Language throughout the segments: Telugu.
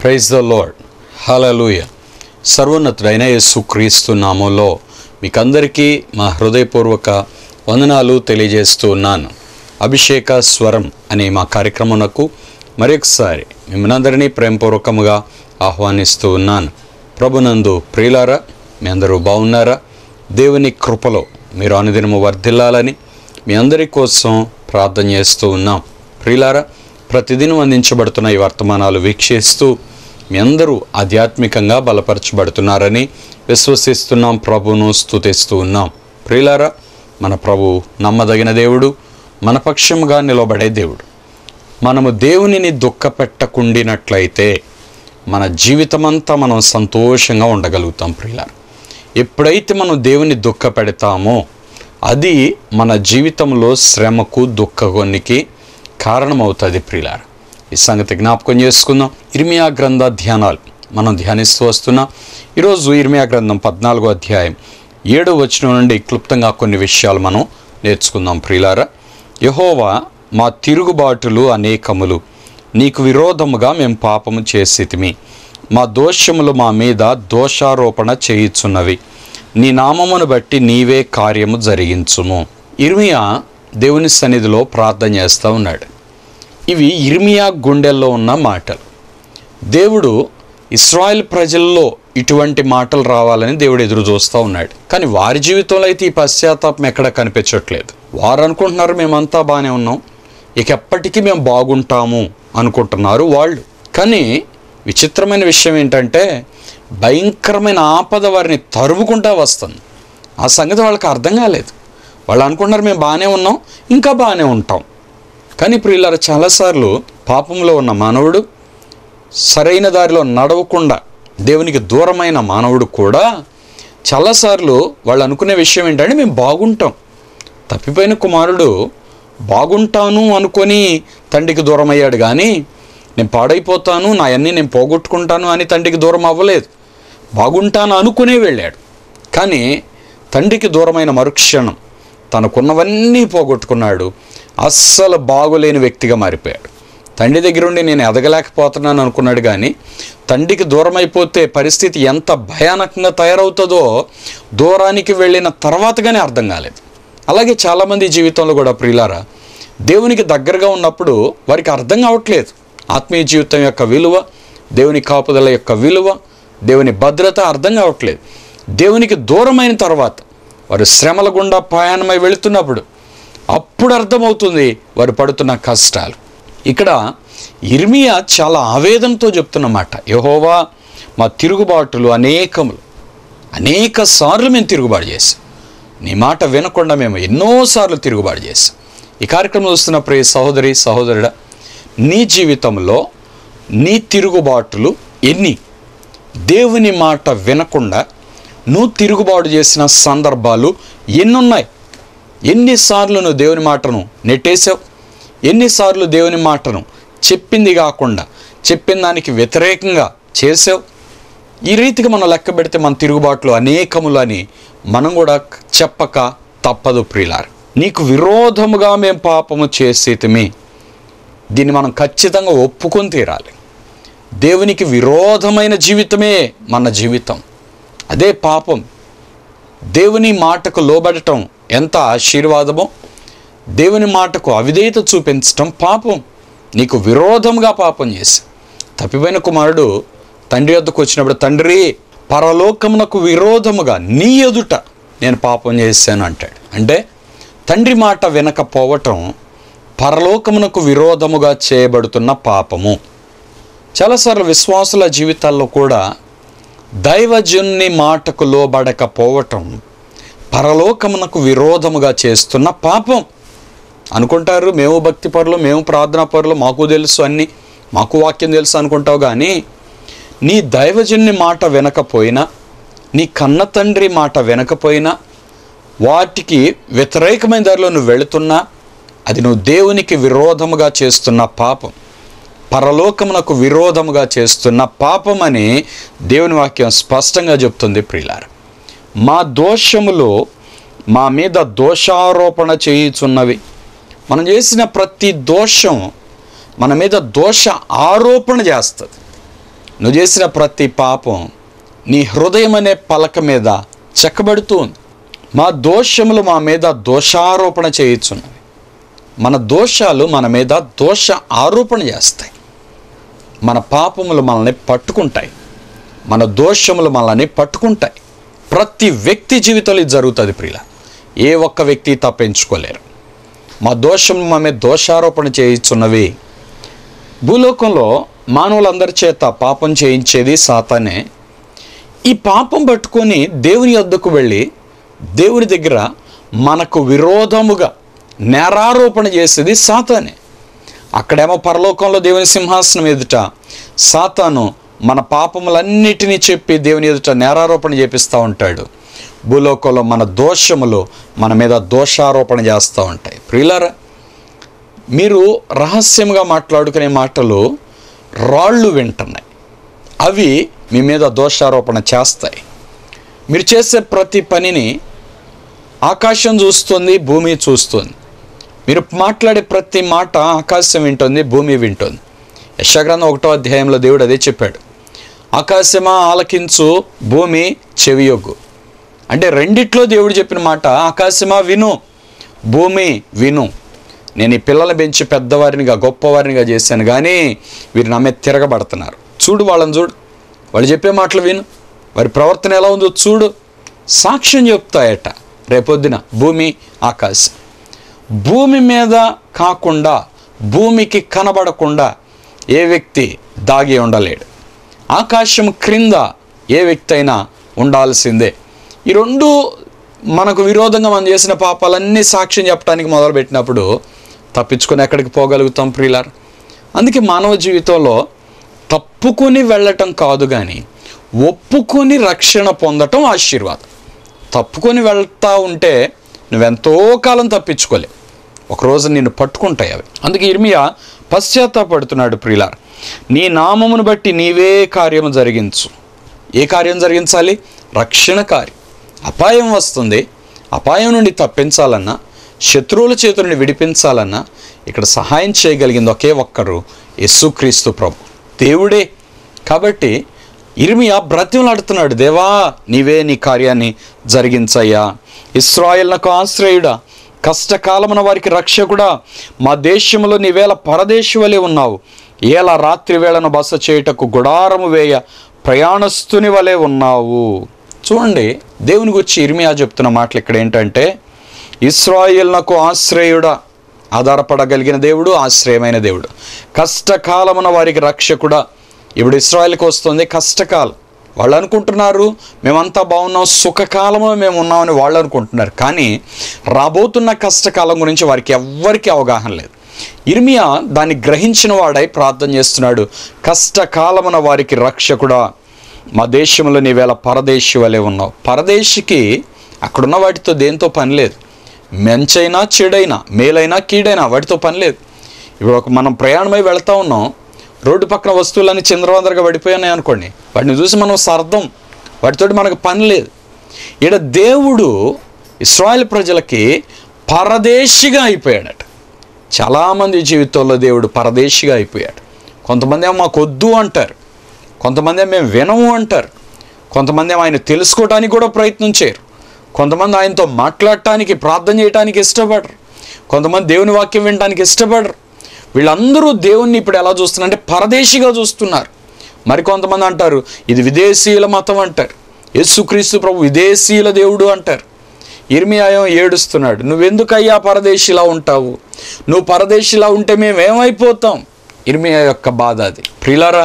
ప్రైజ్ ద లార్డ్ హలలుయ సర్వోన్నతుడైన యేసు క్రీస్తు నామంలో మీకందరికీ మా హృదయపూర్వక వందనాలు తెలియజేస్తూ ఉన్నాను అభిషేక స్వరం అనే మా కార్యక్రమమునకు మరొకసారి మిమ్మల్ని ప్రేమపూర్వకముగా ఆహ్వానిస్తూ ఉన్నాను ప్రభునందు ప్రియులారా మీ అందరూ బాగున్నారా దేవుని కృపలో మీరు అనుదినము వర్ధిల్లాలని మీ అందరి కోసం ప్రార్థన చేస్తూ ఉన్నాం ప్రియులారా ప్రతిదినం అందించబడుతున్న ఈ వర్తమానాలు వీక్షిస్తూ మీ అందరూ ఆధ్యాత్మికంగా బలపరచబడుతున్నారని విశ్వసిస్తున్నాం ప్రభును స్తుతిస్తూ ఉన్నాం ప్రియులారా మన ప్రభు నమ్మదగిన దేవుడు మన పక్షముగా నిలబడే దేవుడు మనము దేవునిని దుఃఖపెట్టకుండినట్లయితే మన జీవితమంతా మనం సంతోషంగా ఉండగలుగుతాం ప్రియులారా ఎప్పుడైతే మనం దేవుని దుఃఖ పెడతామో అది మన జీవితంలో శ్రమకు దుఃఖకొనికి కారణమవుతుంది ప్రియులార ఈ సంగతి జ్ఞాపకం చేసుకుందాం ఇర్మియా గ్రంథ ధ్యానాలు మనం ధ్యానిస్తూ వస్తున్నాం ఈరోజు ఇర్మియా గ్రంథం పద్నాలుగో అధ్యాయం ఏడో వచనం నుండి క్లుప్తంగా కొన్ని విషయాలు మనం నేర్చుకుందాం ప్రియులారా యహోవా మా తిరుగుబాటులు అనేకములు నీకు విరోధముగా మేము పాపము చేసితిమి మా దోషములు మా మీద దోషారోపణ చేయుచున్నవి నీ నామమును బట్టి నీవే కార్యము జరిగించుము ఇర్మియా దేవుని సన్నిధిలో ప్రార్థన చేస్తూ ఉన్నాడు ఇవి ఇర్మియా గుండెల్లో ఉన్న మాటలు దేవుడు ఇస్రాయల్ ప్రజల్లో ఇటువంటి మాటలు రావాలని దేవుడు ఎదురు చూస్తూ ఉన్నాడు కానీ వారి జీవితంలో అయితే ఈ పశ్చాత్తాపం ఎక్కడ కనిపించట్లేదు వారు అనుకుంటున్నారు మేమంతా బాగానే ఉన్నాం ఇక ఎప్పటికీ మేము బాగుంటాము అనుకుంటున్నారు వాళ్ళు కానీ విచిత్రమైన విషయం ఏంటంటే భయంకరమైన ఆపద వారిని తరుముకుంటా వస్తుంది ఆ సంగతి వాళ్ళకి అర్థం కాలేదు వాళ్ళు అనుకుంటున్నారు మేము బాగానే ఉన్నాం ఇంకా బాగానే ఉంటాం కానీ ప్రియులారా చాలాసార్లు పాపంలో ఉన్న మానవుడు సరైన దారిలో నడవకుండా దేవునికి దూరమైన మానవుడు కూడా చాలాసార్లు వాళ్ళు అనుకునే విషయం ఏంటంటే మేము బాగుంటాం తప్పిపోయిన కుమారుడు బాగుంటాను అనుకొని తండ్రికి దూరం అయ్యాడు కానీ నేను పాడైపోతాను నా అన్నీ నేను పోగొట్టుకుంటాను అని తండ్రికి దూరం అవ్వలేదు బాగుంటాను అనుకునే వెళ్ళాడు కానీ తండ్రికి దూరమైన మరుక్షణం తనకున్నవన్నీ పోగొట్టుకున్నాడు అస్సలు బాగులేని వ్యక్తిగా మారిపోయాడు తండ్రి దగ్గర ఉండి నేను ఎదగలేకపోతున్నాను అనుకున్నాడు కానీ తండ్రికి దూరం అయిపోతే పరిస్థితి ఎంత భయానకంగా తయారవుతుందో దూరానికి వెళ్ళిన తర్వాతగానే అర్థం కాలేదు అలాగే చాలామంది జీవితంలో కూడా ప్రియులారా దేవునికి దగ్గరగా ఉన్నప్పుడు వారికి అర్థం కావట్లేదు ఆత్మీయ జీవితం యొక్క విలువ దేవుని కాపుదల యొక్క విలువ దేవుని భద్రత అర్థం కావట్లేదు దేవునికి దూరమైన తర్వాత వారు శ్రమల గుండా ప్రయాణమై వెళుతున్నప్పుడు అప్పుడు అర్థమవుతుంది వారు పడుతున్న కష్టాలు ఇక్కడ ఇర్మియా చాలా ఆవేదనతో చెప్తున్నమాట యహోవా మా తిరుగుబాటులు అనేకములు అనేక సార్లు మేము తిరుగుబాటు చేసాం నీ మాట వినకుండా మేము ఎన్నోసార్లు తిరుగుబాటు చేసాం ఈ కార్యక్రమం చూస్తున్న ప్రియ సహోదరి సహోదరుడా నీ జీవితంలో నీ తిరుగుబాటులు ఎన్ని దేవుని మాట వినకుండా నువ్వు తిరుగుబాటు చేసిన సందర్భాలు ఎన్నున్నాయి ఎన్నిసార్లు నువ్వు దేవుని మాటను నెట్టేసావు ఎన్నిసార్లు దేవుని మాటను చెప్పింది కాకుండా చెప్పిన దానికి వ్యతిరేకంగా చేసావు ఈ రీతిగా మనం లెక్క పెడితే మన తిరుగుబాట్లు అనేకములు అని మనం కూడా చెప్పక తప్పదు ప్రియులారు నీకు విరోధముగా మేము పాపము చేసేతమే దీన్ని మనం ఖచ్చితంగా ఒప్పుకొని తీరాలి దేవునికి విరోధమైన జీవితమే మన జీవితం అదే పాపం దేవుని మాటకు లోబడటం ఎంత ఆశీర్వాదమో దేవుని మాటకు అవిధేయత చూపించటం పాపం నీకు విరోధంగా పాపం చేసి తప్పిపోయిన కుమారుడు తండ్రి వద్దకు వచ్చినప్పుడు తండ్రి పరలోకమునకు విరోధముగా నీ ఎదుట నేను పాపం చేశాను అంటాడు అంటే తండ్రి మాట వినకపోవటం పరలోకమునకు విరోధముగా చేయబడుతున్న పాపము చాలాసార్లు విశ్వాసుల జీవితాల్లో కూడా దైవజుని మాటకు లోబడకపోవటం పరలోకమునకు విరోధముగా చేస్తున్న పాపం అనుకుంటారు మేము భక్తి పరులు మేము ప్రార్థనా పరులు మాకు తెలుసు అన్ని మాకు వాక్యం తెలుసు అనుకుంటావు కానీ నీ దైవజుని మాట వినకపోయినా నీ కన్న తండ్రి మాట వినకపోయినా వాటికి వ్యతిరేకమైన దారిలో నువ్వు వెళుతున్నా అది నువ్వు దేవునికి విరోధముగా చేస్తున్న పాపం పరలోకమునకు విరోధముగా చేస్తున్న పాపం అని దేవుని వాక్యం స్పష్టంగా చెప్తుంది ప్రియులార మా దోషములు మా మీద దోషారోపణ చేయుచున్నవి మనం చేసిన ప్రతి దోషం మన మీద దోష ఆరోపణ చేస్తుంది నువ్వు చేసిన ప్రతి పాపం నీ హృదయం అనే పలక మీద చెక్కబడుతూ ఉంది మా దోషములు మా మీద దోషారోపణ చేయుచున్నవి మన దోషాలు మన మీద దోష ఆరోపణ చేస్తాయి మన పాపములు మనల్ని పట్టుకుంటాయి మన దోషములు మనల్ని పట్టుకుంటాయి ప్రతి వ్యక్తి జీవితంలో ఇది జరుగుతుంది ప్రియుల ఏ ఒక్క వ్యక్తి తప్పించుకోలేరు మా దోషం మా మీద దోషారోపణ చేయించున్నవి భూలోకంలో మానవులందరి చేత పాపం చేయించేది సాతానే ఈ పాపం పట్టుకొని దేవుని వద్దకు వెళ్ళి దేవుని దగ్గర మనకు విరోధముగా నేరారోపణ చేసేది సాతానే అక్కడేమో పరలోకంలో దేవుని సింహాసనం ఎదుట సాతాను మన పాపములన్నిటినీ చెప్పి దేవుని ఎదుట నేరారోపణ చేపిస్తూ ఉంటాడు భూలోకంలో మన దోషములు మన మీద దోషారోపణ చేస్తూ ఉంటాయి ప్రియులారా మీరు రహస్యంగా మాట్లాడుకునే మాటలు రాళ్ళు వింటున్నాయి అవి మీ మీద దోషారోపణ చేస్తాయి మీరు చేసే ప్రతి పనిని ఆకాశం చూస్తుంది భూమి చూస్తుంది మీరు మాట్లాడే ప్రతి మాట ఆకాశం వింటుంది భూమి వింటుంది యశాగ్రంథం ఒకటో అధ్యాయంలో దేవుడు అదే చెప్పాడు ఆకాశమా ఆలకించు భూమి చెవియొగ్గు అంటే రెండిట్లో దేవుడు చెప్పిన మాట ఆకాశమా విను భూమి విను నేను ఈ పిల్లల్ని పెంచి పెద్దవారినిగా గొప్పవారినిగా చేశాను కానీ వీరు నా మీద తిరగబడుతున్నారు చూడు వాళ్ళని చూడు వాళ్ళు చెప్పే మాటలు విను వారి ప్రవర్తన ఎలా ఉందో చూడు సాక్ష్యం చెప్తాయట రేపొద్దున భూమి ఆకాశం భూమి మీద కాకుండా భూమికి కనబడకుండా ఏ వ్యక్తి దాగి ఉండలేడు ఆకాశం క్రింద ఏ వ్యక్తి అయినా ఉండాల్సిందే ఈ రెండు మనకు విరోధంగా మనం చేసిన పాపాలన్నీ సాక్ష్యం చెప్పడానికి మొదలుపెట్టినప్పుడు తప్పించుకొని ఎక్కడికి పోగలుగుతాం ప్రియులార్ అందుకే మానవ జీవితంలో తప్పుకొని వెళ్ళటం కాదు కానీ ఒప్పుకొని రక్షణ పొందటం ఆశీర్వాదం తప్పుకొని వెళ్తా ఉంటే నువ్వెంతో కాలం తప్పించుకోలేవు ఒకరోజు నిన్ను పట్టుకుంటాయి అవి అందుకే ఇర్మియా పశ్చాత్తాపడుతున్నాడు ప్రియులార్ నీ నామమును బట్టి నీవే కార్యము జరిగించు ఏ కార్యం జరిగించాలి రక్షణ కార్యం అపాయం వస్తుంది అపాయం నుండి తప్పించాలన్నా శత్రువుల చేత నుండి విడిపించాలన్నా ఇక్కడ సహాయం చేయగలిగింది ఒకే ఒక్కరు యేసుక్రీస్తు ప్రభు దేవుడే కాబట్టి ఇర్మియా బ్రతిమలాడుతున్నాడు దేవా నీవే నీ కార్యాన్ని జరిగించయ్యా ఇస్రాయల్నకు ఆశ్రయుడా కష్టకాలమున వారికి రక్షకుడా మా దేశంలో నీవేళ పరదేశి వలె ఉన్నావు ఏలా రాత్రి వేళను బస చేయుటకు గుడారము వేయ ప్రయాణస్తుని వలె ఉన్నావు చూడండి దేవుని గురించి ఇర్మియా చెప్తున్న మాటలు ఇక్కడ ఏంటంటే ఇస్రాయిల్నకు ఆశ్రయుడా ఆధారపడగలిగిన దేవుడు ఆశ్రయమైన దేవుడు కష్టకాలమున వారికి రక్షకుడా ఇప్పుడు ఇస్రాయల్కి వస్తుంది కష్టకాలం వాళ్ళు అనుకుంటున్నారు మేమంతా బాగున్నాం సుఖకాలంలో మేము ఉన్నామని వాళ్ళు అనుకుంటున్నారు కానీ రాబోతున్న కష్టకాలం గురించి వారికి ఎవ్వరికీ అవగాహన లేదు ఇర్మియా దాన్ని గ్రహించిన వాడై ప్రార్థన చేస్తున్నాడు కష్టకాలమున వారికి రక్షకుడా మా దేశంలో నీవేళ పరదేశి వలె ఉన్నావు పరదేశికి అక్కడున్న వాటితో దేంతో పని లేదు మంచైనా చెడైనా మేలైనా కీడైనా వాటితో పని లేదు ఇప్పుడు ఒక మనం ప్రయాణమై వెళ్తా ఉన్నాం రోడ్డు పక్కన వస్తువులన్నీ చిందరవందరగా పడిపోయినాయి అనుకోండి వాటిని చూసి మనం సర్దం వాటితోటి మనకు పని లేదు ఈడ దేవుడు ఇస్రాయల్ ప్రజలకి పరదేశిగా అయిపోయాడట చాలామంది జీవితంలో దేవుడు పరదేశిగా అయిపోయాడు కొంతమంది ఏమో మాకు వద్దు అంటారు కొంతమంది ఏమో మేము వినము అంటారు కొంతమంది ఏమో ఆయన తెలుసుకోవడానికి కూడా ప్రయత్నం చేయరు కొంతమంది ఆయనతో మాట్లాడటానికి ప్రార్థన చేయడానికి ఇష్టపడరు కొంతమంది దేవుని వాక్యం వినడానికి ఇష్టపడరు వీళ్ళందరూ దేవుణ్ణి ఇప్పుడు ఎలా చూస్తున్నారంటే పరదేశిగా చూస్తున్నారు మరి కొంతమంది అంటారు ఇది విదేశీయుల మతం అంటారు యేసుక్రీస్తు ప్రభు విదేశీయుల దేవుడు అంటారు ఇర్మియాయం ఏడుస్తున్నాడు నువ్వెందుకయ్యా పరదేశిలా ఉంటావు నువ్వు పరదేశిలా ఉంటే మేమేమైపోతాం ఇర్మియా యొక్క బాధ అది ప్రిలరా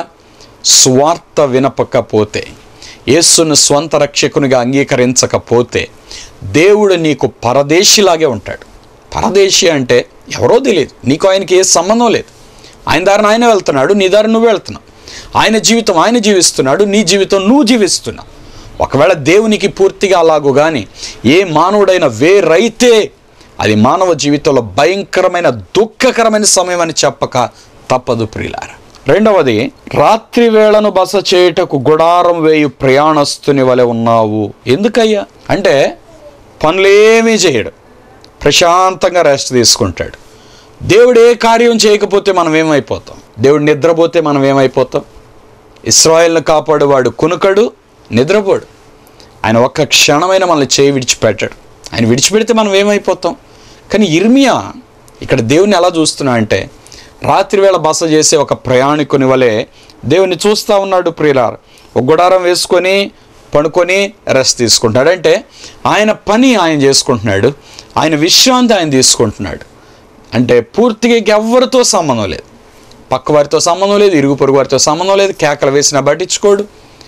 స్వార్థ వినపకపోతే యేసును స్వంత రక్షకునిగా అంగీకరించకపోతే దేవుడు నీకు పరదేశిలాగే ఉంటాడు పరదేశి అంటే ఎవరో తెలియదు నీకు ఆయనకి ఏ సంబంధం లేదు ఆయన దారిని ఆయన వెళ్తున్నాడు నీ దారి నువ్వు వెళ్తున్నావు ఆయన జీవితం ఆయన జీవిస్తున్నాడు నీ జీవితం నువ్వు జీవిస్తున్నావు ఒకవేళ దేవునికి పూర్తిగా అలాగు కానీ ఏ మానవుడైన వేరైతే అది మానవ జీవితంలో భయంకరమైన దుఃఖకరమైన సమయం అని చెప్పక తప్పదు ప్రియులార రెండవది రాత్రి వేళను బస చేయుటకు గుడారం వేయు ప్రయాణస్తుని వలె ఉన్నావు ఎందుకయ్యా అంటే పనులేమీ చేయడు ప్రశాంతంగా రెస్ట్ తీసుకుంటాడు దేవుడు ఏ కార్యం చేయకపోతే మనం ఏమైపోతాం దేవుడు నిద్రపోతే మనం ఏమైపోతాం ఇస్రాయల్ను కాపాడువాడు కునుకడు నిద్రపోడు ఆయన ఒక్క క్షణమైన మనల్ని చేయి విడిచిపెట్టాడు ఆయన విడిచిపెడితే మనం ఏమైపోతాం కానీ ఇర్మియా ఇక్కడ దేవుని ఎలా చూస్తున్నా అంటే రాత్రి వేళ బస చేసే ఒక ప్రయాణికుని వలె దేవుని చూస్తూ ఉన్నాడు ప్రియులార్ ఒక గుడారం వేసుకొని పడుకొని రెస్ట్ తీసుకుంటాడు అంటే ఆయన పని ఆయన చేసుకుంటున్నాడు ఆయన విశ్రాంతి ఆయన తీసుకుంటున్నాడు అంటే పూర్తిగా ఎవరితో సంబంధం లేదు పక్క వారితో సంబంధం లేదు ఇరుగు పొరుగు వారితో సంబంధం లేదు కేకలు వేసినా పట్టించుకోడు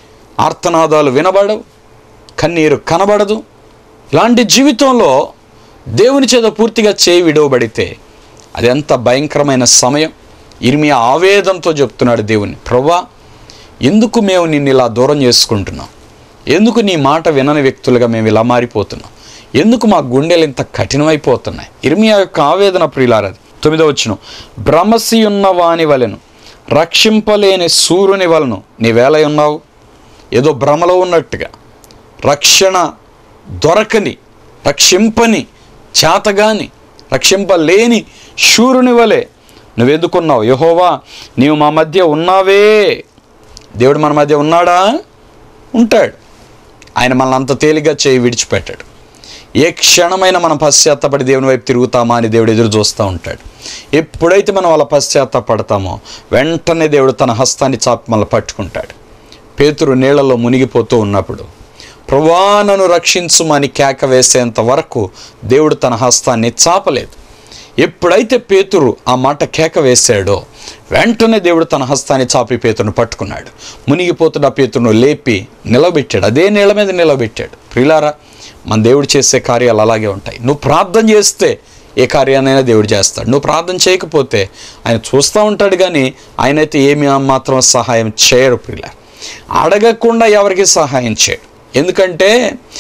ఆర్తనాదాలు వినబడవు కన్నీరు కనబడదు ఇలాంటి జీవితంలో దేవుని చేత పూర్తిగా చేయి విడవబడితే అది ఎంత భయంకరమైన సమయం ఇర్మియా ఆవేదంతో చెప్తున్నాడు దేవుని ప్రభా ఎందుకు మేము నిన్ను ఇలా దూరం చేసుకుంటున్నాం ఎందుకు నీ మాట వినని వ్యక్తులుగా మేము ఇలా మారిపోతున్నాం ఎందుకు మా గుండెలు ఇంత కఠినమైపోతున్నాయి ఇర్మియా యొక్క ఆవేదన ప్రియులారది తొమ్మిదో వచ్చును భ్రమసి ఉన్న వాని వలెను రక్షింపలేని సూర్యుని వలను నీవేళ ఉన్నావు ఏదో భ్రమలో ఉన్నట్టుగా రక్షణ దొరకని రక్షింపని చేతగాని రక్షింపలేని శూరుని వలె నువ్వెందుకున్నావు యహోవా నీవు మా మధ్య ఉన్నావే దేవుడు మన మధ్య ఉన్నాడా ఉంటాడు ఆయన మనల్ని అంత తేలిగ్గా చేయి విడిచిపెట్టాడు ఏ క్షణమైన మనం పశ్చాత్తపడి దేవుని వైపు తిరుగుతామా అని దేవుడు ఎదురు చూస్తూ ఉంటాడు ఎప్పుడైతే మనం అలా పశ్చాత్తపడతామో వెంటనే దేవుడు తన హస్తాన్ని చాపి మనల్ని పట్టుకుంటాడు పేతురు నీళ్లలో మునిగిపోతూ ఉన్నప్పుడు ప్రభా నన్ను రక్షించుమని కేక వేసేంత వరకు దేవుడు తన హస్తాన్ని చాపలేదు ఎప్పుడైతే పేతురు ఆ మాట కేక వేశాడో వెంటనే దేవుడు తన హస్తాన్ని చాపి పేతురును పట్టుకున్నాడు మునిగిపోతున్న పేతురును లేపి నిలబెట్టాడు అదే నీళ్ళ మీద నిలబెట్టాడు ప్రిలారా మన దేవుడు చేసే కార్యాలు అలాగే ఉంటాయి నువ్వు ప్రార్థన చేస్తే ఏ కార్యాన్నైనా దేవుడు చేస్తాడు నువ్వు ప్రార్థన చేయకపోతే ఆయన చూస్తూ ఉంటాడు కానీ ఆయనైతే ఏమి మాత్రం సహాయం చేయరు ప్రియుల అడగకుండా ఎవరికి సహాయం చేయడు ఎందుకంటే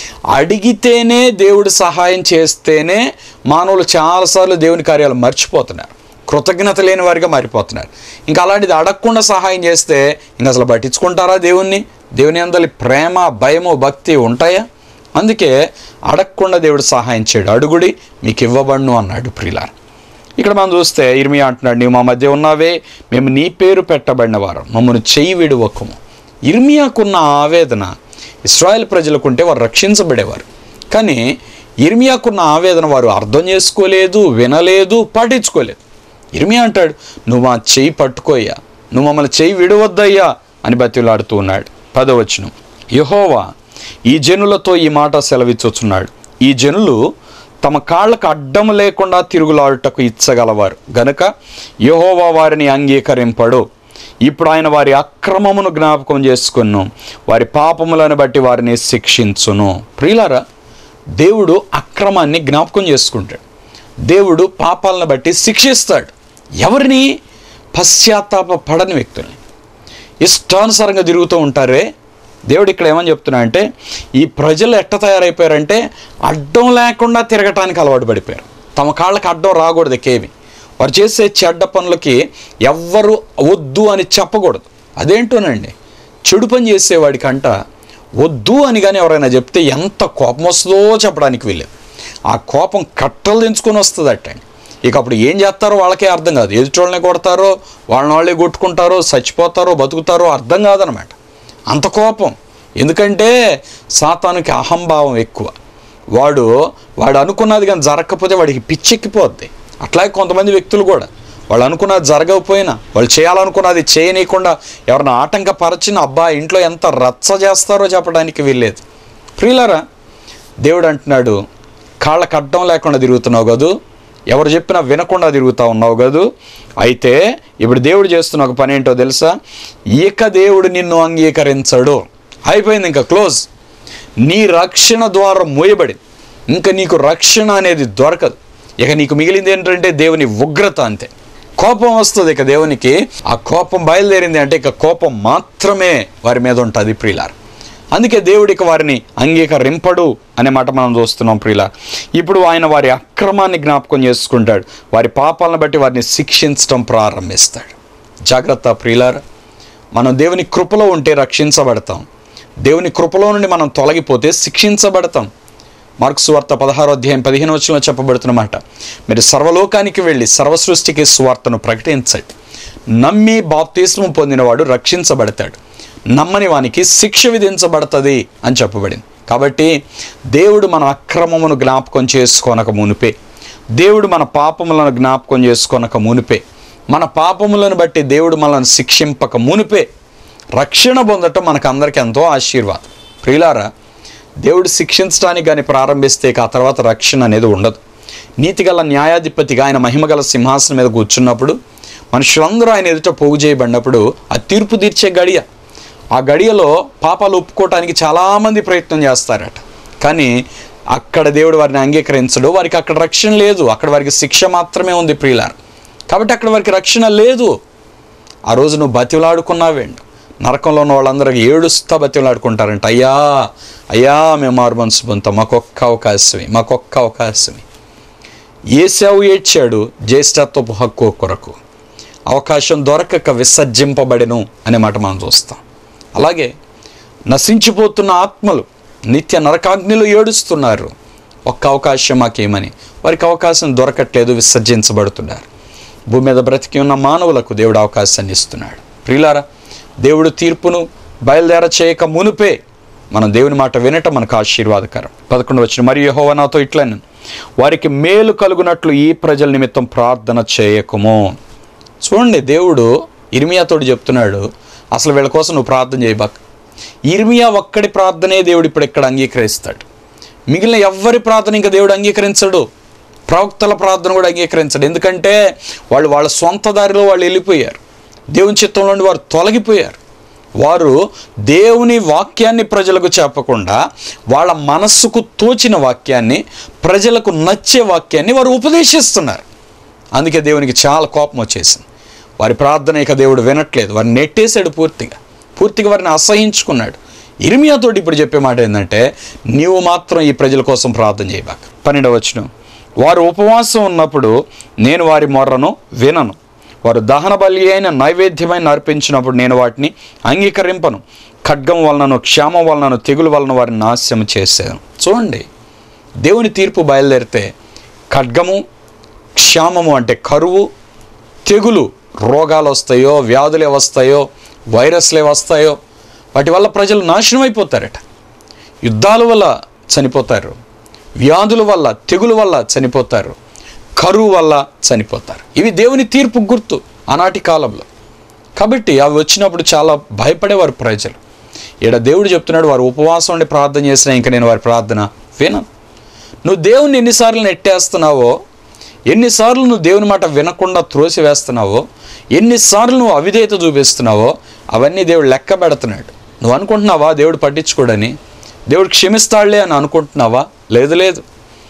అడిగితేనే దేవుడు సహాయం చేస్తేనే మానవులు చాలాసార్లు దేవుని కార్యాలు మర్చిపోతున్నారు కృతజ్ఞత లేని వారిగా మారిపోతున్నారు ఇంకా అలాంటిది అడగకుండా సహాయం చేస్తే ఇంకా అసలు పట్టించుకుంటారా దేవుణ్ణి దేవుని అందరి ప్రేమ భయము భక్తి ఉంటాయా అందుకే అడగకుండా దేవుడు సహాయం చేయడు అడుగుడి మీకు ఇవ్వబడును అన్నాడు ప్రిలార్ ఇక్కడ మనం చూస్తే ఇర్మియా అంటున్నాడు నీవు మా మధ్య ఉన్నావే మేము నీ పేరు పెట్టబడిన వారు మమ్మల్ని చెయ్యి విడువకము ఇర్మియాకున్న ఆవేదన ఇస్రాయల్ ప్రజలకుంటే వారు రక్షించబడేవారు కానీ ఇర్మియాకున్న ఆవేదన వారు అర్థం చేసుకోలేదు వినలేదు పట్టించుకోలేదు ఇర్మియా అంటాడు నువ్వు మా చెయ్యి పట్టుకోయ్యా నువ్వు మమ్మల్ని చెయ్యి విడవద్దయ్యా అని బతిలాడుతూ ఉన్నాడు పదవచ్చును యహోవా ఈ జనులతో ఈ మాట సెలవిచ్చుచున్నాడు ఈ జనులు తమ కాళ్ళకు అడ్డం లేకుండా తిరుగులాడుటకు ఇచ్చగలవారు గనుక యహోవా వారిని అంగీకరింపడు ఇప్పుడు ఆయన వారి అక్రమమును జ్ఞాపకం చేసుకును వారి పాపములను బట్టి వారిని శిక్షించును ప్రియులారా దేవుడు అక్రమాన్ని జ్ఞాపకం చేసుకుంటాడు దేవుడు పాపాలను బట్టి శిక్షిస్తాడు ఎవరిని పశ్చాత్తాప పడని వ్యక్తుల్ని ఇష్టానుసారంగా తిరుగుతూ ఉంటారే దేవుడు ఇక్కడ ఏమని చెప్తున్నా అంటే ఈ ప్రజలు ఎట్ట తయారైపోయారంటే అడ్డం లేకుండా తిరగటానికి అలవాటు పడిపోయారు తమ కాళ్ళకి అడ్డం రాకూడదు కేవి వారు చేసే చెడ్డ పనులకి ఎవ్వరు వద్దు అని చెప్పకూడదు అదేంటోనండి చెడు పని చేసేవాడికంట వద్దు అని కానీ ఎవరైనా చెప్తే ఎంత కోపం వస్తుందో చెప్పడానికి వీలేదు ఆ కోపం కట్టలు తెంచుకొని వస్తుంది అట్టండి ఇక అప్పుడు ఏం చేస్తారో వాళ్ళకే అర్థం కాదు ఎదుటోళ్ళని కొడతారో వాళ్ళని వాళ్ళే కొట్టుకుంటారో చచ్చిపోతారో బతుకుతారో అర్థం కాదనమాట అంత కోపం ఎందుకంటే సాతానుకి అహంభావం ఎక్కువ వాడు వాడు అనుకున్నది కానీ జరగకపోతే వాడికి పిచ్చెక్కిపోద్ది అట్లాగే కొంతమంది వ్యక్తులు కూడా వాళ్ళు అనుకున్నది జరగకపోయినా వాళ్ళు చేయాలనుకున్నది చేయనీయకుండా ఎవరిని ఆటంకపరచిన అబ్బా ఇంట్లో ఎంత రచ్చ చేస్తారో చెప్పడానికి వీల్లేదు ప్రియులరా దేవుడు అంటున్నాడు కాళ్ళకు అడ్డం లేకుండా తిరుగుతున్నావు కదూ ఎవరు చెప్పినా వినకుండా తిరుగుతూ ఉన్నావు కదూ అయితే ఇప్పుడు దేవుడు చేస్తున్న ఒక పని ఏంటో తెలుసా ఇక దేవుడు నిన్ను అంగీకరించడు అయిపోయింది ఇంకా క్లోజ్ నీ రక్షణ ద్వారం మూయబడింది ఇంకా నీకు రక్షణ అనేది దొరకదు ఇక నీకు మిగిలింది ఏంటంటే దేవుని ఉగ్రత అంతే కోపం వస్తుంది ఇక దేవునికి ఆ కోపం బయలుదేరింది అంటే ఇక కోపం మాత్రమే వారి మీద ఉంటుంది ప్రియులార్ అందుకే దేవుడికి వారిని అంగీకరింపడు అనే మాట మనం చూస్తున్నాం ప్రియుల ఇప్పుడు ఆయన వారి అక్రమాన్ని జ్ఞాపకం చేసుకుంటాడు వారి పాపాలను బట్టి వారిని శిక్షించడం ప్రారంభిస్తాడు జాగ్రత్త ప్రియులార మనం దేవుని కృపలో ఉంటే రక్షించబడతాం దేవుని కృపలో నుండి మనం తొలగిపోతే శిక్షించబడతాం మార్క్స్ వార్త పదహారో అధ్యాయం పదిహేను వచ్చంలో చెప్పబడుతున్నమాట మీరు సర్వలోకానికి వెళ్ళి సర్వ సృష్టికి సువార్తను ప్రకటించండి నమ్మి బాప్తిస్మం పొందినవాడు రక్షించబడతాడు నమ్మని వానికి శిక్ష విధించబడుతుంది అని చెప్పబడింది కాబట్టి దేవుడు మన అక్రమమును జ్ఞాపకం చేసుకోనక మునిపే దేవుడు మన పాపములను జ్ఞాపకం చేసుకోనక మునిపే మన పాపములను బట్టి దేవుడు మనల్ని శిక్షింపక మునిపే రక్షణ పొందటం మనకు అందరికీ ఎంతో ఆశీర్వాదం ప్రియులారా దేవుడు శిక్షించడానికి కానీ ప్రారంభిస్తే ఇక ఆ తర్వాత రక్షణ అనేది ఉండదు నీతిగల న్యాయాధిపతిగా ఆయన మహిమగల సింహాసనం మీద కూర్చున్నప్పుడు మనుషులందరూ ఆయన ఎదుట పోగు చేయబడినప్పుడు ఆ తీర్పు తీర్చే గడియ ఆ గడియలో పాపాలు ఒప్పుకోవటానికి చాలామంది ప్రయత్నం చేస్తారట కానీ అక్కడ దేవుడు వారిని అంగీకరించడు వారికి అక్కడ రక్షణ లేదు అక్కడ వారికి శిక్ష మాత్రమే ఉంది ప్రియులార్ కాబట్టి అక్కడ వారికి రక్షణ లేదు ఆ రోజు నువ్వు బతిలాడుకున్నావేండి నరకంలో ఉన్న వాళ్ళందరూ ఏడుస్తా బతిలాడుకుంటారంట అయ్యా అయ్యా మేము మారు మనసు పొందుతాం మాకొక్క అవకాశమే మాకొక్క అవకాశమే ఏసావు ఏడ్చాడు జ్యేష్ఠత్వపు హక్కు కొరకు అవకాశం దొరకక విసర్జింపబడెను అనే మాట మనం చూస్తాం అలాగే నశించిపోతున్న ఆత్మలు నిత్య నరకాగ్నిలో ఏడుస్తున్నారు ఒక్క అవకాశం మాకేమని వారికి అవకాశం దొరకట్లేదు విసర్జించబడుతున్నారు భూమి మీద బ్రతికి ఉన్న మానవులకు దేవుడు అవకాశాన్ని ఇస్తున్నాడు ప్రియులారా దేవుడు తీర్పును బయలుదేర చేయక మునుపే మనం దేవుని మాట వినటం మనకు ఆశీర్వాదకరం పదకొండు వచ్చిన మరియు యెహోవా నాతో ఇట్లా అన్నాను, వారికి మేలు కలుగునట్లు ఈ ప్రజల నిమిత్తం ప్రార్థన చేయకము చూడండి దేవుడు ఇర్మియాతోడు చెప్తున్నాడు అసలు వీళ్ళ కోసం నువ్వు ప్రార్థన చేయబాక ఇర్మియా ఒక్కడి ప్రార్థనే దేవుడు ఇప్పుడు ఇక్కడ అంగీకరిస్తాడు మిగిలిన ఎవ్వరి ప్రార్థన ఇంకా దేవుడు అంగీకరించడు ప్రవక్తల ప్రార్థన కూడా అంగీకరించడు ఎందుకంటే వాళ్ళు వాళ్ళ సొంత దారిలో వాళ్ళు వెళ్ళిపోయారు దేవుని చిత్తంలో నుండి వారు తొలగిపోయారు వారు దేవుని వాక్యాన్ని ప్రజలకు చెప్పకుండా వాళ్ళ మనస్సుకు తోచిన వాక్యాన్ని ప్రజలకు నచ్చే వాక్యాన్ని వారు ఉపదేశిస్తున్నారు అందుకే దేవునికి చాలా కోపం వచ్చేసింది వారి ప్రార్థన ఇక దేవుడు వినట్లేదు వారిని నెట్టేశాడు పూర్తిగా పూర్తిగా వారిని అసహించుకున్నాడు ఇర్మియాతోటి ఇప్పుడు చెప్పే మాట ఏంటంటే నీవు మాత్రం ఈ ప్రజల కోసం ప్రార్థన చేయబాక పన్నెండవ వచనం వారు ఉపవాసం ఉన్నప్పుడు నేను వారి మొర్రను వినను వారు దహన బలి అయిన నైవేద్యమైన అర్పించినప్పుడు నేను వాటిని అంగీకరింపను ఖడ్గం వలనను క్షామం వలనను తెగులు వలన వారిని నాశనం చేశాను చూడండి దేవుని తీర్పు బయలుదేరితే ఖడ్గము క్షామము అంటే కరువు తెగులు రోగాలు వస్తాయో వ్యాధులే వస్తాయో వైరస్లే వస్తాయో వాటి వల్ల ప్రజలు నాశనం అయిపోతారట యుద్ధాల వల్ల చనిపోతారు వ్యాధుల వల్ల తెగులు వల్ల చనిపోతారు కరువు వల్ల చనిపోతారు ఇవి దేవుని తీర్పు గుర్తు ఆనాటి కాలంలో కాబట్టి అవి వచ్చినప్పుడు చాలా భయపడేవారు ప్రజలు ఈడ దేవుడు చెప్తున్నాడు వారు ఉపవాసం ఉండి ప్రార్థన చేసినా ఇంకా నేను వారి ప్రార్థన వినను నువ్వు దేవుని ఎన్నిసార్లు నెట్టేస్తున్నావో ఎన్నిసార్లు నువ్వు దేవుని మాట వినకుండా త్రోసి వేస్తున్నావో ఎన్నిసార్లు నువ్వు అవిధేయత చూపిస్తున్నావో అవన్నీ దేవుడు లెక్క పెడుతున్నాడు నువ్వు అనుకుంటున్నావా దేవుడు పట్టించుకోడని దేవుడు క్షమిస్తాడులే అని అనుకుంటున్నావా లేదు లేదు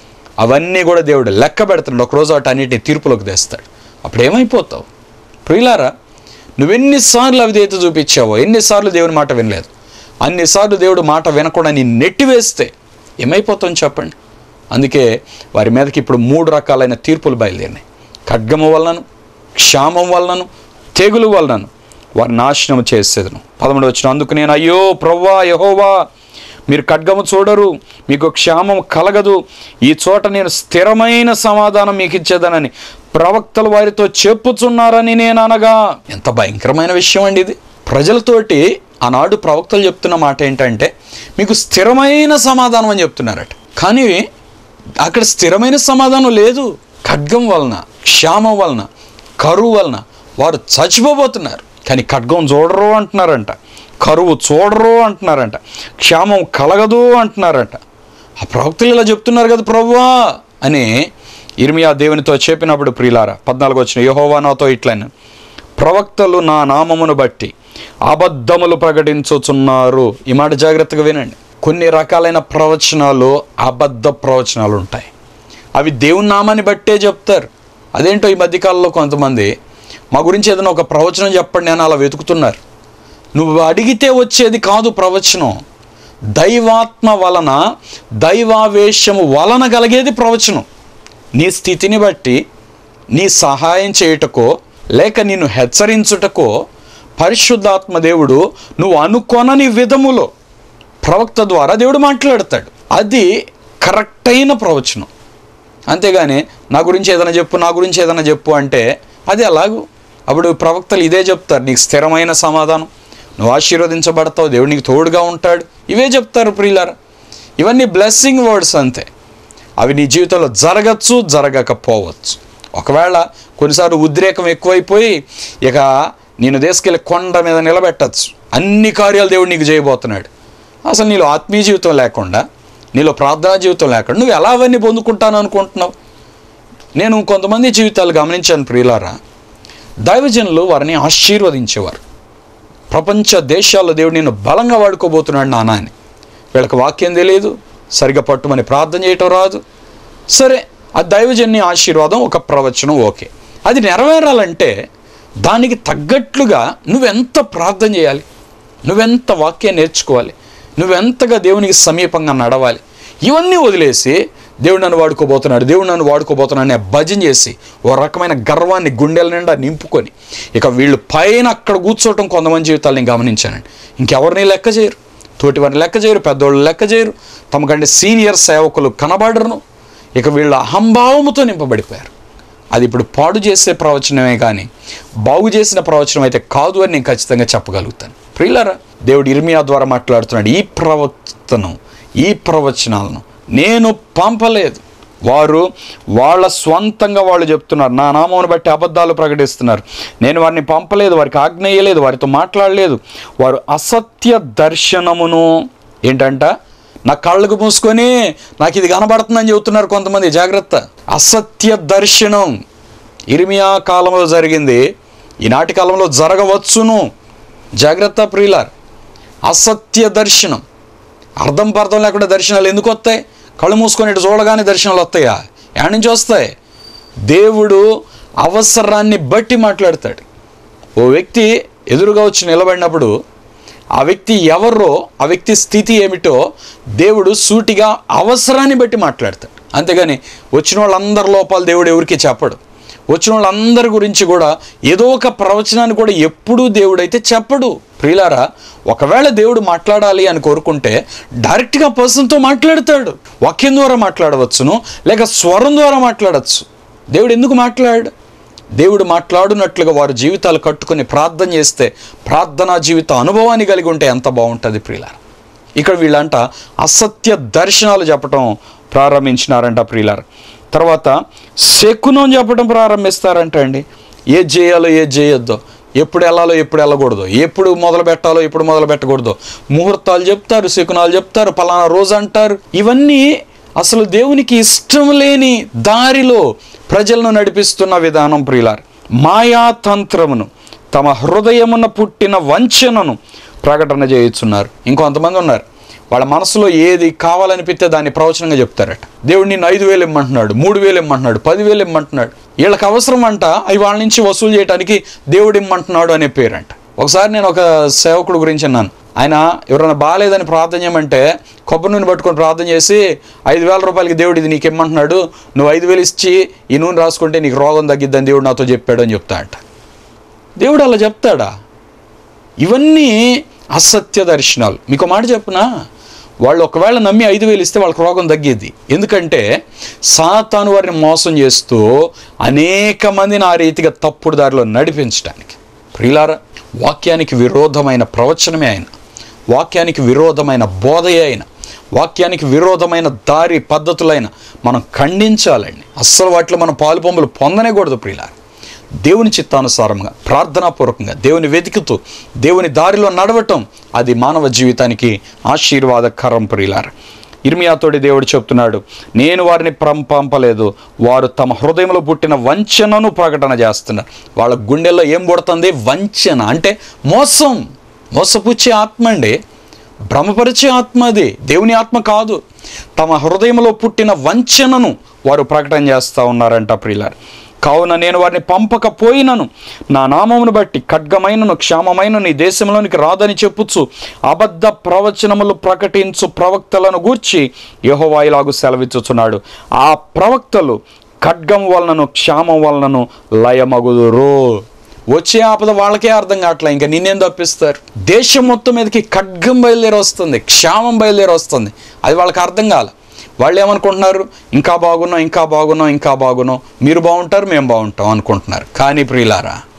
అవన్నీ కూడా దేవుడు లెక్క పెడుతున్నాడు ఒకరోజు వాటి అన్నిటిని తీర్పులోకి తెస్తాడు అప్పుడు ఏమైపోతావు ప్రియులారా నువ్వెన్నిసార్లు అవిధేయత చూపించావో ఎన్నిసార్లు దేవుని మాట వినలేదు అన్నిసార్లు దేవుడు మాట వినకుండా నీ నెట్టివేస్తే ఏమైపోతాం చెప్పండి అందుకే వారి మీదకి ఇప్పుడు మూడు రకాలైన తీర్పులు బయలుదేరినాయి ఖడ్గము వలనను క్షామం వలనను తెగులు వలనను వారి నాశనం చేసేదను పదమూడు వచ్చిన అందుకు నేను అయ్యో ప్రవ్వా యహోవా మీరు ఖడ్గము చూడరు మీకు క్షామం కలగదు ఈ చోట నేను స్థిరమైన సమాధానం మీకు ఇచ్చేదనని ప్రవక్తలు వారితో చెప్పుచున్నారని నేను అనగా ఎంత భయంకరమైన విషయం అండి ఇది ప్రజలతోటి ఆనాడు ప్రవక్తలు చెప్తున్న మాట ఏంటంటే మీకు స్థిరమైన సమాధానం అని చెప్తున్నారట కానీ అక్కడ స్థిరమైన సమాధానం లేదు ఖడ్గం వలన క్షామం వలన కరువు వలన వారు చచ్చిపోబోతున్నారు కానీ ఖడ్గం చూడరు అంటున్నారంట కరువు చూడరు అంటున్నారంట క్షామం కలగదు అంటున్నారంట ఆ ప్రవక్తలు ఇలా చెప్తున్నారు కదా ప్రవ్వా అని ఇర్మియా దేవునితో చెప్పినప్పుడు ప్రియులారా పద్నాలుగు వచ్చిన యహోవా నాతో ఇట్లనే ప్రవక్తలు నా నామమును బట్టి అబద్ధములు ప్రకటించుచున్నారు ఈ మాట జాగ్రత్తగా వినండి కొన్ని రకాలైన ప్రవచనాలు అబద్ధ ప్రవచనాలు ఉంటాయి అవి దేవుని నామాన్ని బట్టే చెప్తారు అదేంటో ఈ మధ్యకాలంలో కొంతమంది మా గురించి ఏదైనా ఒక ప్రవచనం చెప్పండి అని అలా వెతుకుతున్నారు నువ్వు అడిగితే వచ్చేది కాదు ప్రవచనం దైవాత్మ వలన దైవావేశము వలన కలిగేది ప్రవచనం నీ స్థితిని బట్టి నీ సహాయం చేయుటకో లేక నిన్ను హెచ్చరించుటకో పరిశుద్ధాత్మ దేవుడు నువ్వు అనుకొనని విధములో ప్రవక్త ద్వారా దేవుడు మాట్లాడతాడు అది కరెక్ట్ అయిన ప్రవచనం అంతేగాని నా గురించి ఏదైనా చెప్పు నా గురించి ఏదైనా చెప్పు అంటే అది అలాగూ అప్పుడు ప్రవక్తలు ఇదే చెప్తారు నీకు స్థిరమైన సమాధానం నువ్వు ఆశీర్వదించబడతావు దేవుడు నీకు తోడుగా ఉంటాడు ఇవే చెప్తారు ప్రియులారా ఇవన్నీ బ్లెస్సింగ్ వర్డ్స్ అంతే అవి నీ జీవితంలో జరగచ్చు జరగకపోవచ్చు ఒకవేళ కొన్నిసార్లు ఉద్రేకం ఎక్కువైపోయి ఇక నేను తీసుకెళ్ళి కొండ మీద నిలబెట్టచ్చు అన్ని కార్యాలు దేవుడు నీకు చేయబోతున్నాడు అసలు నీలో ఆత్మీయ జీవితం లేకుండా నీలో ప్రార్థనా జీవితం లేకుండా నువ్వు ఎలా అవన్నీ పొందుకుంటాను అనుకుంటున్నావు నేను కొంతమంది జీవితాలు గమనించాను ప్రియులారా దైవజనులు వారిని ఆశీర్వదించేవారు ప్రపంచ దేశాల్లో దేవుడు నిన్ను బలంగా వాడుకోబోతున్నాడు నాన్న అని వీళ్ళకి వాక్యం తెలియదు సరిగా పట్టుమని ప్రార్థన చేయటం రాదు సరే ఆ దైవజన్య ఆశీర్వాదం ఒక ప్రవచనం ఓకే అది నెరవేరాలంటే దానికి తగ్గట్లుగా నువ్వెంత ప్రార్థన చేయాలి నువ్వెంత వాక్యం నేర్చుకోవాలి నువ్వెంతగా దేవునికి సమీపంగా నడవాలి ఇవన్నీ వదిలేసి దేవుడు నన్ను వాడుకోబోతున్నాడు దేవుడు నన్ను వాడుకోబోతున్నాడు అనే భజన చేసి ఓ రకమైన గర్వాన్ని గుండెల నిండా నింపుకొని ఇక వీళ్ళు పైన అక్కడ కూర్చోవటం కొంతమంది జీవితాలు నేను గమనించానండి ఇంకెవరిని లెక్క చేయరు తోటి వారిని లెక్క చేయరు పెద్దోళ్ళు లెక్క చేయరు తమకంటే సీనియర్ సేవకులు కనబడరును ఇక వీళ్ళ అహంభావముతో నింపబడిపోయారు అది ఇప్పుడు పాడు చేసే ప్రవచనమే కానీ బాగు చేసిన ప్రవచనం అయితే కాదు అని నేను ఖచ్చితంగా చెప్పగలుగుతాను ప్రియులారా దేవుడు ఇర్మియా ద్వారా మాట్లాడుతున్నాడు ఈ ప్రవచనం ఈ ప్రవచనాలను నేను పంపలేదు వారు వాళ్ళ స్వంతంగా వాళ్ళు చెప్తున్నారు నా నామమును బట్టి అబద్ధాలు ప్రకటిస్తున్నారు నేను వారిని పంపలేదు వారికి ఆజ్ఞేయలేదు వారితో మాట్లాడలేదు వారు అసత్య దర్శనమును ఏంటంట నా కళ్ళకు మూసుకొని నాకు ఇది కనబడుతుందని చెబుతున్నారు కొంతమంది జాగ్రత్త అసత్య దర్శనం ఇర్మియా కాలంలో జరిగింది ఈనాటి కాలంలో జరగవచ్చును జాగ్రత్త ప్రియులార్ అసత్య దర్శనం అర్థం పర్థం లేకుండా దర్శనాలు ఎందుకు వస్తాయి కళ్ళు మూసుకొని ఇటు చూడగానే దర్శనాలు వస్తాయా ఎక్కడి నుంచి వస్తాయి దేవుడు అవసరాన్ని బట్టి మాట్లాడతాడు ఓ వ్యక్తి ఎదురుగా వచ్చి నిలబడినప్పుడు ఆ వ్యక్తి ఎవరో ఆ వ్యక్తి స్థితి ఏమిటో దేవుడు సూటిగా అవసరాన్ని బట్టి మాట్లాడతాడు అంతేగాని వచ్చిన వాళ్ళందరి లోపాలు దేవుడు ఎవరికి చెప్పడు వచ్చిన వాళ్ళందరి గురించి కూడా ఏదో ఒక ప్రవచనాన్ని కూడా ఎప్పుడూ దేవుడైతే చెప్పడు ప్రియులారా ఒకవేళ దేవుడు మాట్లాడాలి అని కోరుకుంటే డైరెక్ట్గా పర్సన్తో మాట్లాడతాడు వాక్యం ద్వారా మాట్లాడవచ్చును లేక స్వరం ద్వారా మాట్లాడచ్చు దేవుడు ఎందుకు మాట్లాడు దేవుడు మాట్లాడునట్లుగా వారి జీవితాలు కట్టుకొని ప్రార్థన చేస్తే ప్రార్థనా జీవిత అనుభవాన్ని కలిగి ఉంటే ఎంత బాగుంటుంది ప్రియులార ఇక్కడ వీళ్ళంట అసత్య దర్శనాలు చెప్పటం ప్రారంభించినారంట ప్రియులార తర్వాత శకునం చెప్పడం ప్రారంభిస్తారంట అండి ఏది చేయాలో ఏది చేయొద్దో ఎప్పుడు వెళ్ళాలో ఎప్పుడు వెళ్ళకూడదు ఎప్పుడు మొదలు పెట్టాలో ఎప్పుడు మొదలు పెట్టకూడదు ముహూర్తాలు చెప్తారు శకునాలు చెప్తారు పలానా రోజు అంటారు ఇవన్నీ అసలు దేవునికి ఇష్టం లేని దారిలో ప్రజలను నడిపిస్తున్న విధానం ప్రియులార్ మాయాతంత్రమును తమ హృదయమున పుట్టిన వంచనను ప్రకటన చేయుచున్నారు ఇంకొంతమంది ఉన్నారు వాళ్ళ మనసులో ఏది కావాలనిపిస్తే దాన్ని ప్రవచనంగా చెప్తారట దేవుడు నిన్ను ఐదు వేలు ఇమ్మంటున్నాడు మూడు వేలు ఇమ్మంటున్నాడు పదివేలు ఇమ్మంటున్నాడు వీళ్ళకి అవసరం అంట అవి వాళ్ళ నుంచి వసూలు చేయడానికి దేవుడు ఇమ్మంటున్నాడు అనే పేరంట ఒకసారి నేను ఒక సేవకుడు గురించి అన్నాను ఆయన ఎవరైనా బాగాలేదని ప్రార్థన చేయమంటే కొబ్బరి నూనె పట్టుకొని ప్రార్థన చేసి ఐదు వేల రూపాయలకి దేవుడు ఇది నీకు ఇమ్మంటున్నాడు నువ్వు ఐదు వేలు ఇచ్చి ఈ నూనె రాసుకుంటే నీకు రోగం తగ్గిద్దని దేవుడు నాతో చెప్పాడు అని చెప్తా అంట దేవుడు అలా చెప్తాడా ఇవన్నీ అసత్య దర్శనాలు మీకు మాట చెప్పునా వాళ్ళు ఒకవేళ నమ్మి ఐదు వేలు ఇస్తే వాళ్ళకి రోగం తగ్గేది ఎందుకంటే సాతాను వారిని మోసం చేస్తూ అనేక మందిని ఆ రీతిగా తప్పుడు దారిలో నడిపించడానికి ప్రియులారా వాక్యానికి విరోధమైన ప్రవచనమే ఆయన వాక్యానికి విరోధమైన బోధయే ఆయన వాక్యానికి విరోధమైన దారి పద్ధతులైన మనం ఖండించాలండి అస్సలు వాటిలో మనం పాలు పొంపులు పొందనేకూడదు ప్రియులారా దేవుని చిత్తానుసారంగా ప్రార్థనాపూర్వకంగా దేవుని వెతుకుతూ దేవుని దారిలో నడవటం అది మానవ జీవితానికి ఆశీర్వాదకరం ప్రియులార ఇర్మియాతోటి దేవుడు చెప్తున్నాడు నేను వారిని పం- పంపలేదు వారు తమ హృదయంలో పుట్టిన వంచనను ప్రకటన చేస్తున్నారు వాళ్ళ గుండెల్లో ఏం పుడుతుంది వంచన అంటే మోసం మోసపుచ్చే ఆత్మ అండి భ్రమపరిచే ఆత్మ అది దేవుని ఆత్మ కాదు తమ హృదయంలో పుట్టిన వంచనను వారు ప్రకటన చేస్తూ ఉన్నారంట ప్రియులార్ కావున నేను వారిని పంపకపోయినను నా నామమును బట్టి ఖడ్గమైనను క్షామమైన నీ దేశంలోనికి రాదని చెప్పుచు అబద్ధ ప్రవచనములు ప్రకటించు ప్రవక్తలను గూర్చి యెహోవా ఇలాగు సెలవిచ్చుచున్నాడు ఆ ప్రవక్తలు ఖడ్గం వలనను క్షామం వలనను లయమగుదురు వచ్చే ఆపద వాళ్ళకే అర్థం కావట్లే ఇంకా నిన్నేం తప్పిస్తారు దేశం మొత్తం మీదకి ఖడ్గం బయలుదేరి వస్తుంది క్షామం బయలుదేరి వస్తుంది అది వాళ్ళకి అర్థం కాల వాళ్ళు ఏమనుకుంటున్నారు ఇంకా బాగున్నాం ఇంకా బాగున్నాం ఇంకా బాగున్నాం మీరు బాగుంటారు మేము బాగుంటాం అనుకుంటున్నారు కానీ ప్రియులారా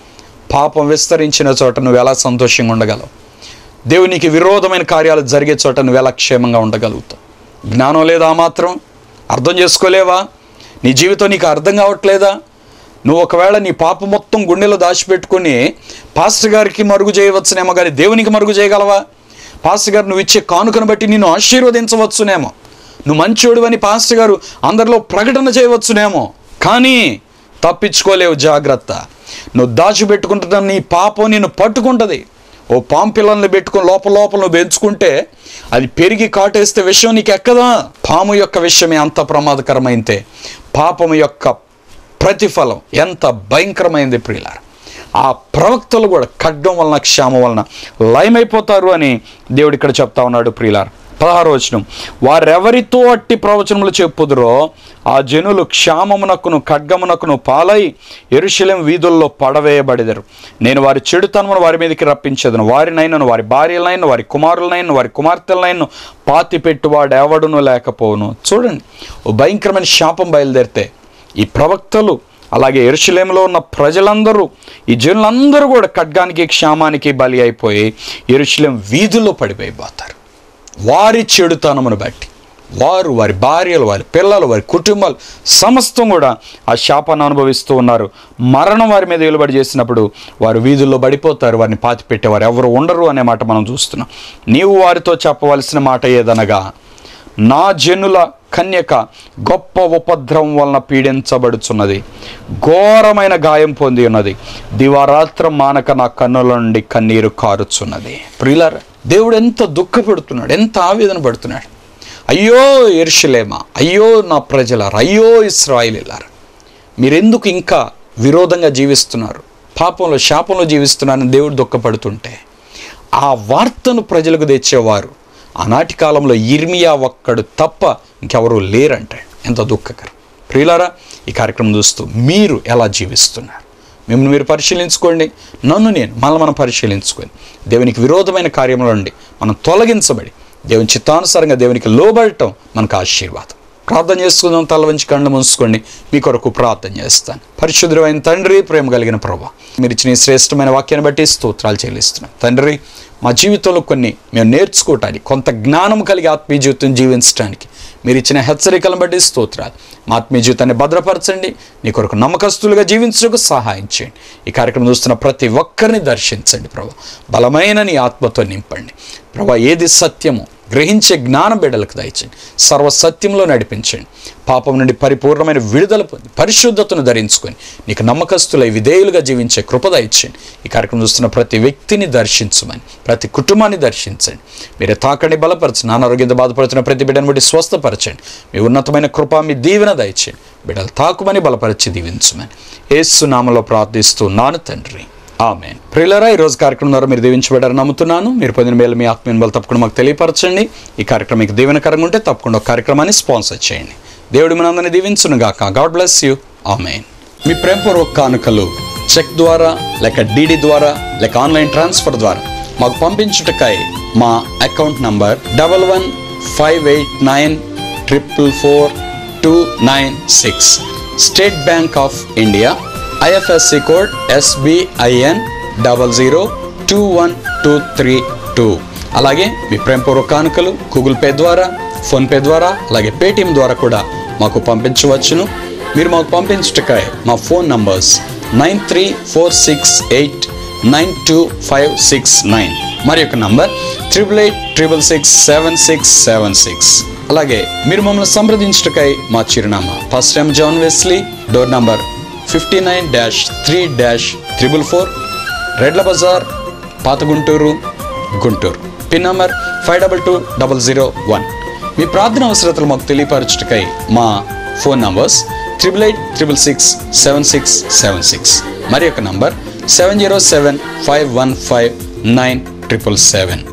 పాపం విస్తరించిన చోట నువ్వు ఎలా సంతోషంగా ఉండగలవు దేవునికి విరోధమైన కార్యాలు జరిగే చోట నువ్వు ఎలా క్షేమంగా ఉండగలుగుతావు జ్ఞానం లేదా ఆ మాత్రం అర్థం చేసుకోలేవా నీ జీవితం నీకు అర్థం కావట్లేదా నువ్వు ఒకవేళ నీ పాప మొత్తం గుండెలో దాచిపెట్టుకొని పాస్టర్ గారికి మరుగు చేయవచ్చునేమో కానీ దేవునికి మరుగు చేయగలవా పాస్టర్ గారు నువ్వు ఇచ్చే కానుకను బట్టి నిన్ను ఆశీర్వదించవచ్చునేమో నువ్వు మంచోడు అని పాస్టర్ గారు అందరిలో ప్రకటన చేయవచ్చునేమో కానీ తప్పించుకోలేవు జాగ్రత్త నువ్వు దాచిపెట్టుకుంటున్న నీ పాపం నిన్ను పట్టుకుంటుంది ఓ పాము పిల్లల్ని పెట్టుకొని లోపల లోపల నువ్వు పెంచుకుంటే అది పెరిగి కాటేస్తే విషయం నీకు ఎక్కదా పాము యొక్క విషయమే అంత ప్రమాదకరమైందే పాపము యొక్క ప్రతిఫలం ఎంత భయంకరమైంది ప్రియులారు ఆ ప్రవక్తలు కూడా ఖడ్గం వలన క్షామం వలన లయమైపోతారు అని దేవుడు ఇక్కడ చెప్తా ఉన్నాడు ప్రియులారు పదహారు వచనం వారెవరితో అట్టి ప్రవచనములు చెప్పుదురో ఆ జనులు క్షామమునకును ఖడ్గమునకును పాలై ఎరుశలేం వీధుల్లో పడవేయబడిదరు నేను వారి చెడుతనమును వారి మీదకి రప్పించదును వారినైనను వారి భార్యలైన వారి కుమారులనైన వారి కుమార్తెలనైన పాతి పెట్టువాడు ఎవడును లేకపోవును చూడండి ఓ భయంకరమైన శాపం బయలుదేరితే ఈ ప్రవక్తలు అలాగే ఎరుశలేంలో ఉన్న ప్రజలందరూ ఈ జనులందరూ కూడా ఖడ్గానికి క్షామానికి బలి అయిపోయి ఎరుశలేం వీధుల్లో పడిపోయిపోతారు వారి చెడుతనమును బట్టి వారు వారి భార్యలు వారి పిల్లలు వారి కుటుంబాలు సమస్తం కూడా ఆ శాపాన్ని అనుభవిస్తూ ఉన్నారు మరణం వారి మీద వెలుబడి చేసినప్పుడు వారు వీధుల్లో పడిపోతారు వారిని పాతి పెట్టేవారు ఎవరు ఉండరు అనే మాట మనం చూస్తున్నాం నీవు వారితో చెప్పవలసిన మాట ఏదనగా నా జనుల కన్యక గొప్ప ఉపద్రవం వలన పీడించబడుచున్నది ఘోరమైన గాయం పొంది ఉన్నది దివారాత్రం మానక నా కన్నుల నుండి కన్నీరు కారుచున్నది ప్రియులార దేవుడు ఎంత దుఃఖపడుతున్నాడు ఎంత ఆవేదన పడుతున్నాడు అయ్యో ఎరుషలేమా అయ్యో నా ప్రజలారా అయ్యో ఇస్రాయిలీలారా మీరెందుకు ఇంకా విరోధంగా జీవిస్తున్నారు పాపంలో శాపంలో జీవిస్తున్నారని దేవుడు దుఃఖపడుతుంటే ఆ వార్తను ప్రజలకు తెచ్చేవారు ఆనాటి కాలంలో ఇర్మియా ఒక్కడు తప్ప ఇంకెవరూ లేరంటే ఎంత దుఃఖకరం ప్రియులారా ఈ కార్యక్రమం చూస్తూ మీరు ఎలా జీవిస్తున్నారు మిమ్మల్ని మీరు పరిశీలించుకోండి నన్ను నేను మళ్ళీ మనం పరిశీలించుకొని దేవునికి విరోధమైన కార్యంలో నుండి మనం తొలగించబడి దేవుని చిత్తానుసారంగా దేవునికి లోబడటం మనకు ఆశీర్వాదం ప్రార్థన చేసుకుందాం తల వంచి కళ్ళు మూసుకోండి మీ కొరకు ప్రార్థన చేస్తాను పరిశుద్ధమైన తండ్రి ప్రేమ కలిగిన ప్రభా మీరు ఇచ్చిన ఈ శ్రేష్టమైన వాక్యాన్ని బట్టి స్తోత్రాలు చెల్లిస్తున్నాం తండ్రి మా జీవితంలో కొన్ని మేము నేర్చుకోవటానికి కొంత జ్ఞానం కలిగి ఆత్మీయ జీవితం జీవించడానికి మీరు ఇచ్చిన హెచ్చరికలను బట్టి స్తోత్రాలు మా ఆత్మీయ జీవితాన్ని భద్రపరచండి నీ కొరకు నమ్మకస్తులుగా జీవించడానికి సహాయం చేయండి ఈ కార్యక్రమం చూస్తున్న ప్రతి ఒక్కరిని దర్శించండి ప్రభా బలమైన నీ ఆత్మతో నింపండి ప్రభా ఏది సత్యమో గ్రహించే జ్ఞానం బిడ్డలకు దయచండి సర్వసత్యంలో నడిపించండి పాపం నుండి పరిపూర్ణమైన విడుదల పొంది పరిశుద్ధతను ధరించుకొని నీకు నమ్మకస్తులై విధేయులుగా జీవించే కృప దయచండి ఈ కార్యక్రమం చూస్తున్న ప్రతి వ్యక్తిని దర్శించమని ప్రతి కుటుంబాన్ని దర్శించండి మీరే తాకండి బలపరచండి అనారోగ్యంతో బాధపడుతున్న ప్రతి బిడ్డను బట్టి స్వస్థపరచండి మీ ఉన్నతమైన కృప మీ దీవెన దయచేయండి బిడ్డలు తాకుమని బలపరిచి దీవించమని ఏసునామలో ప్రార్థిస్తూ నాను తండ్రి ఆమెన్ ప్రియులరా ఈరోజు కార్యక్రమం ద్వారా మీరు దీవించబడారని నమ్ముతున్నాను మీరు పొందిన మేలు మీ ఆత్మీయ బలు తప్పకుండా మాకు తెలియపరచండి ఈ కార్యక్రమం మీకు దీవెనకరంగా ఉంటే తప్పకుండా ఒక కార్యక్రమాన్ని స్పాన్సర్ చేయండి దేవుడి మనందరినీ దీవించును గాక గాడ్ బ్లెస్ యూ ఆమెన్ మీ ప్రేమపూర్వక కానుకలు చెక్ ద్వారా లేక డీడీ ద్వారా లేక ఆన్లైన్ ట్రాన్స్ఫర్ ద్వారా మాకు పంపించుటకై మా account number double one five eight nine triple four two nine six State Bank of India IFSC code S B I N double zero two one two three two అలాగే మీ ప్రేమపూర్వక కానుకలు గూగుల్ పే ద్వారా ఫోన్పే ద్వారా అలాగే పేటిఎం ద్వారా కూడా మాకు పంపించవచ్చును మీరు మాకు పంపించుటకాయ మా phone numbers nine three four six eight nine two five six nine మరి యొక్క number triple eight triple six seven six seven six అలాగే మీరు మమ్మల్ని సంప్రదించుటకై మా చిరునామా first time John Wesley door number fifty nine dash three dash triple four రెడ్ల బజార్ పాత Guntur Guntur pin number five double two double zero one మీ ప్రార్థన అవసరతలు మాకు తెలియపరచుటకై మా phone numbers triple eight triple six seven six seven six మరి యొక్క number seven zero seven five one five nine triple seven